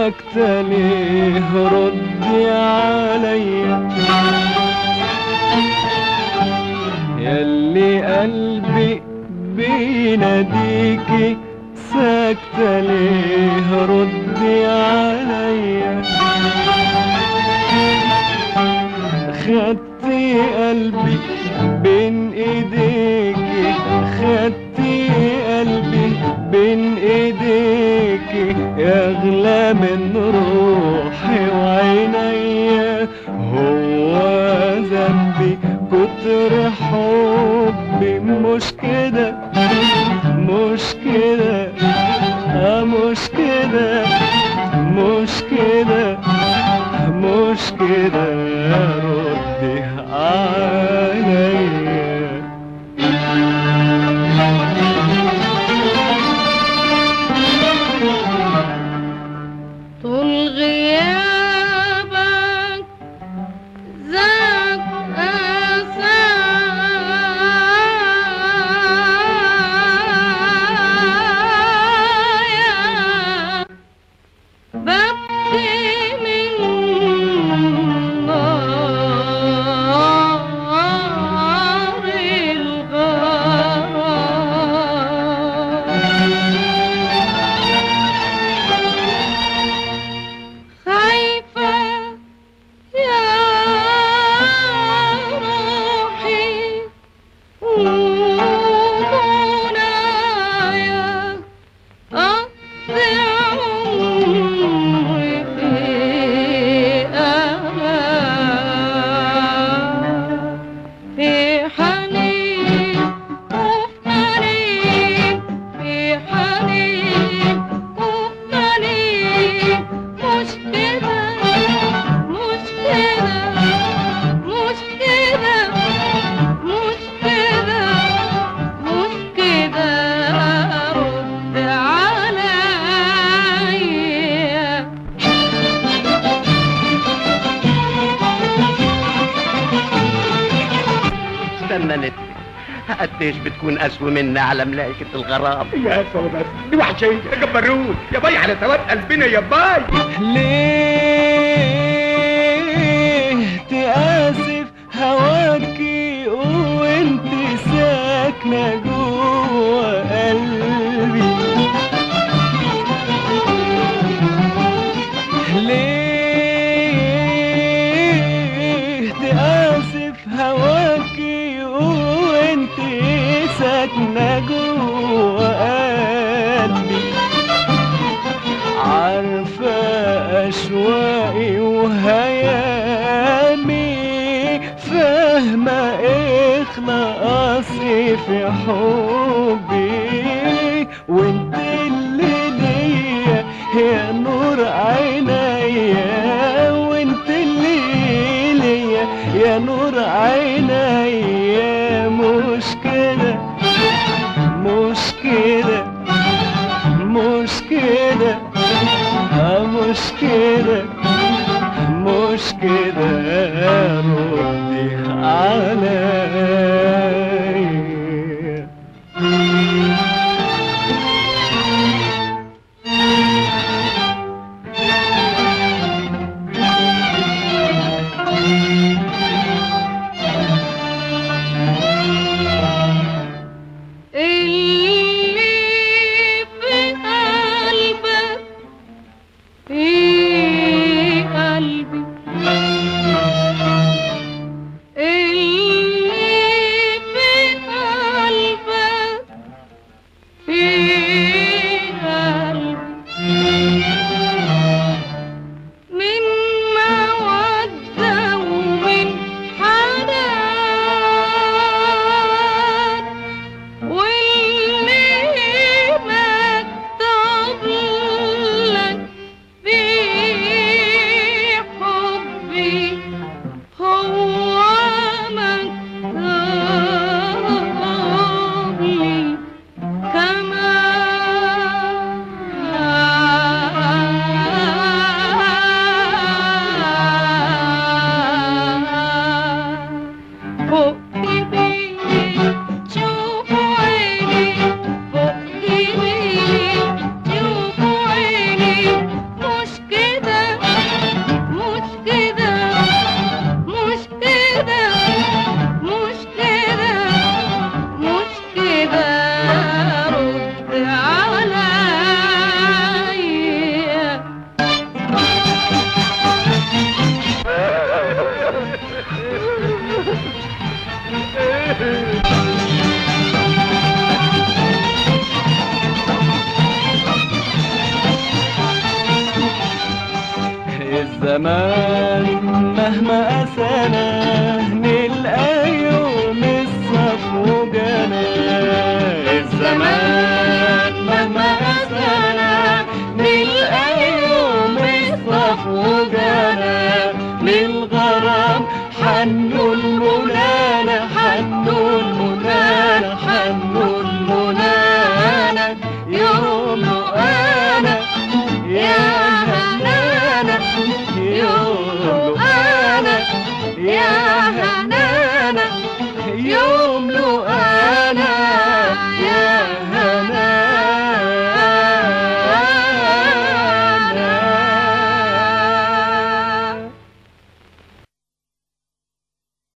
ساكتة ليه ردي عليا ياللي قلبي بيناديكي ساكتة ليه ردي عليا خدتي قلبي بين ايديكي خدتي قلبي بين ايديكي يغلى من روحي وعينيا هو ذنبي كتر حبي مش كده مش كده آه مش كده مش كده مش كده ردي عليا طول غيابك زاد أسايا ببكي من نار الغرام خايفة يا روحي ومنايا أقضي عمري في أمان في حنين وفي حنين في حنين وفي حنين مش كده مش كده مش كده مش كده مش كده رد عليا استنى نتفك قديش بتكون اسوي منا على ملايكة الغرام يا سوداء دي وحشية يا جبروت يا باي على ثواب قلبنا يا باي ليه تآسف هواكي وانت ساكنة جوه قلبي ليه تآسف هواكي وانت ساكنة جوه قلبي عارفة أشواقي وهيامي فاهمة إخلاصي في حبي وانت اللي ليا يا نور عينيا وانت اللي ليا يا نور عينيا مش كده مش كده مش كده آه مش كده مش كده ردي عليا الزمان مهما أسانا نلقى يوم الصفو جانا الزمان مهما أسانا نلقى يوم الصفو جانا للغرام حنو